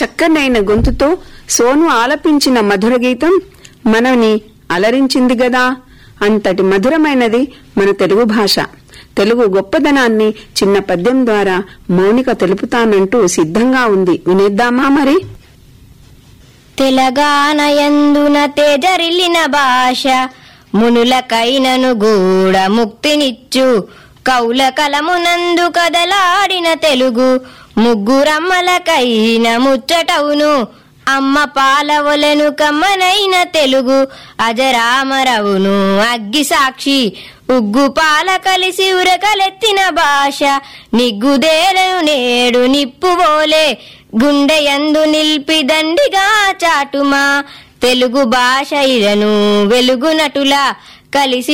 చక్కనైన గొంతుతో సోను ఆలపించిన మధుర గీతం మనని అలరించింది గదా అంతటి మధురమైనది మన తెలుగు భాష తెలుగు గొప్పదనాన్ని చిన్న పద్యం ద్వారా మౌనిక తెలుపుతానంటూ సిద్ధంగా ఉంది వినేద్దామా మరి తెలంగాణయందున తేజరిల్లిన భాష మునులకైనను గూడ ముక్తినిచ్చు కౌల కలమునందు కదలాడిన తెలుగు ముగ్గురమ్మలకైన ముచ్చటవును అమ్మ పాలవలెను కమ్మనైన తెలుగు అజరామరవును అగ్గి సాక్షి ఉగ్గు పాల కలిసి ఉరకలెత్తిన భాష నిగ్గుదేలను నేడు నిప్పువోలే గుండెయందు నిల్పి దండిగా చాటుమా తెలుగు భాష ఇలను వెలుగునటులా కలిసి